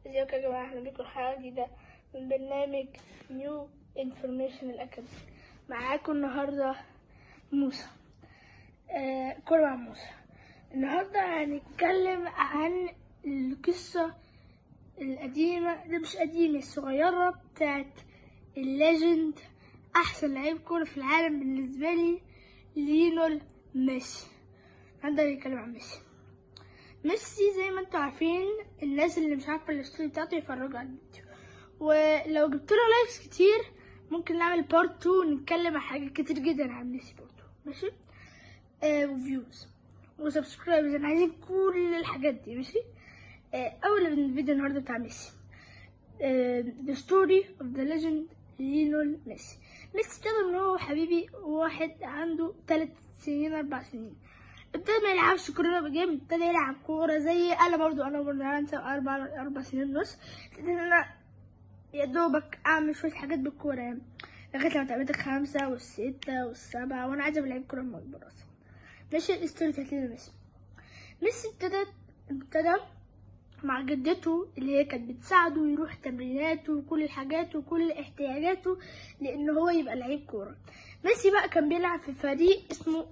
ازيكم يا جماعة اهلا بيكم حلقة جديدة من برنامج نيو انفورميشن اكاديمي معاكم النهاردة موسى آه كل مع موسى النهاردة هنتكلم عن القصة القديمة ده مش قديمة الصغيرة بتاعت الليجند أحسن لعيب كورة في العالم بالنسبة لي ليونيل ميسي النهاردة هنتكلم عن ميسي ميسي زي ما انتوا عارفين الناس اللي مش عارفه الستوري بتاعته يتفرجوا على الفيديو ولو جبت له لايكس كتير ممكن نعمل بارت 2 نتكلم عن حاجات كتير جدا عن ميسي برضه ماشي آه وفيوز وسبسكرايبرز انا عايزين كل الحاجات دي ماشي آه اول من الفيديو النهارده بتاع ميسي آه the story of the legend ليونيل ميسي ميسي ابتدى من هو حبيبي واحد عنده 3 سنين 4 سنين ابتدى ما يلعبش كورة جيم ابتدى يلعب كورة زي انا برضو انا برضو عندي اربع اربع سنين ونص ابتدى ان انا يا دوبك اعمل شوية حاجات بالكورة يعني لغاية لما اتعلمت الخمسة والستة والسبعة وانا عايزة بلعب كورة من اكبر اصلا ماشي الستوري بتاعت ليونيل ميسي ميسي ابتدى ابتدى مع جدته اللي هي كانت بتساعده يروح تمريناته وكل الحاجات وكل احتياجاته لان هو يبقى لعيب كورة ميسي بقى كان بيلعب في فريق اسمه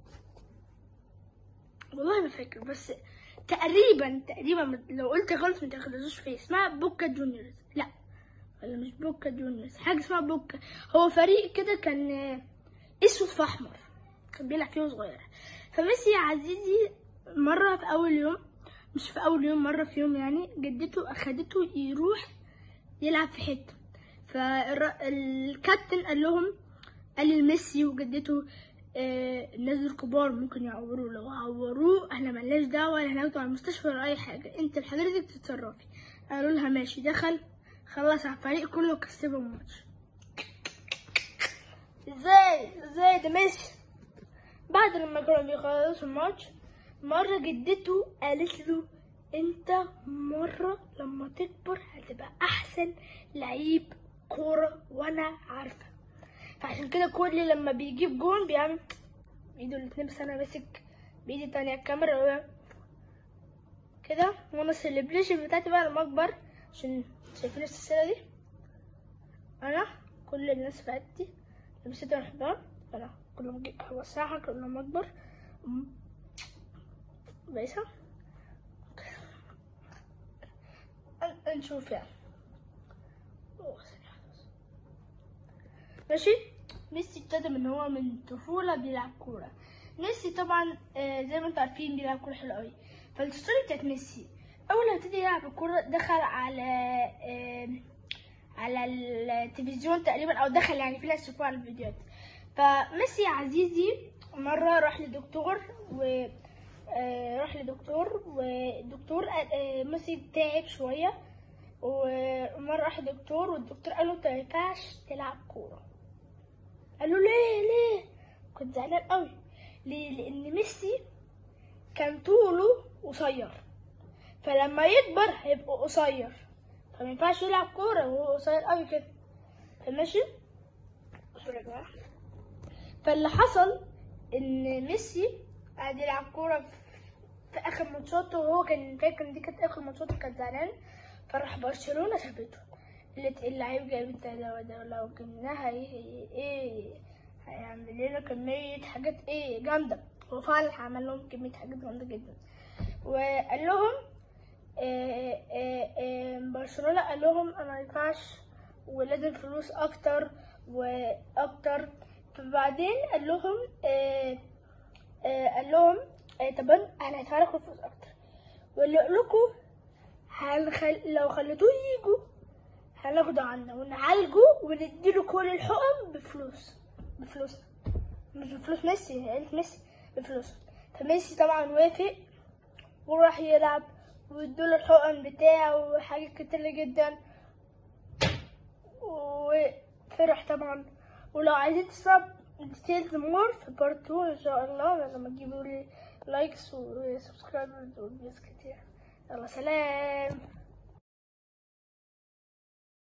والله ما فاكر بس تقريبا تقريبا لو قلت غلط ما تاخدوش فيه اسمها بوكا جونيورز لا ولا مش بوكا جونيورز حاجه اسمها بوكا هو فريق كده كان اسود في احمر كان بيلعب فيه صغير فميسي يا عزيزي مره في اول يوم مش في اول يوم مره في يوم يعني جدته اخدته يروح يلعب في حته فالكابتن قال لهم قال لميسي وجدته آه الناس الكبار ممكن يعوروه لو عوروه احنا ملناش دعوه ولا هناخده على المستشفى ولا اي حاجه انت لحضرتك تتصرفي قالوا لها ماشي دخل خلص على الفريق كله وكسبوا الماتش ازاي ازاي ده ميسي بعد لما كانوا بيخلصوا الماتش مرة جدته قالت له انت مرة لما تكبر هتبقى احسن لعيب كورة وانا عارفة فعشان كده كل لما بيجيب جون بيعمل بايده الاتنين بس انا ماسك بايدي التانية الكاميرا كده وانا السليبريشن بتاعتي بقى لما اكبر عشان شايفين السلسلة دي انا كل الناس في عيلتي لبست بحبها انا كل ما اجي اوسعها كل ما اكبر بيسا نشوف يعني ماشي ميسي ابتدى من هو من طفوله بيلعب كوره ميسي طبعا آه زي ما انتم عارفين بيلعب كوره حلو قوي فالستوري بتاعت ميسي اول ما ابتدي يلعب الكوره دخل على آه على التلفزيون تقريبا او دخل يعني في ناس يشوفوه على الفيديوهات فميسي يا عزيزي مره راح لدكتور و آه راح لدكتور والدكتور آه ميسي تعب شويه ومره راح لدكتور والدكتور قال له انت ما ينفعش تلعب كوره قال له ليه ليه كنت زعلان قوي ليه لان ميسي كان طوله قصير فلما يكبر هيبقى قصير فما ينفعش يلعب كوره وهو قصير قوي كده فماشي فاللي حصل ان ميسي قعد يلعب كوره في اخر ماتشاته وهو كان فاكر ان دي كانت اخر ماتشاته كان زعلان فراح برشلونه سابته قلت اللعيب جايب انت لو ده لو جبناها ايه ايه هيعمل لنا كمية حاجات ايه جامدة هو فعلا عمل لهم كمية حاجات جامدة جدا وقال لهم إيه إيه إيه برشلونة قال لهم انا مينفعش ولازم فلوس اكتر واكتر فبعدين قال لهم قال لهم طب انا هدفع لكم فلوس اكتر واللي لكم هنخل... لو خليتوه يجوا هناخده عنا ونعالجه ونديله كل الحقن بفلوس بفلوس مش بفلوس ميسي قالت ميسي بفلوس فميسي طبعا وافق وراح يلعب وادوله الحقن بتاعه وحاجات كتير جدا وفرح طبعا ولو عايزين تسمعوا ديتيلز مور في بارت 2 ان شاء الله لما تجيبوا لي لايكس وسبسكرايبرز وفيوز كتير يلا سلام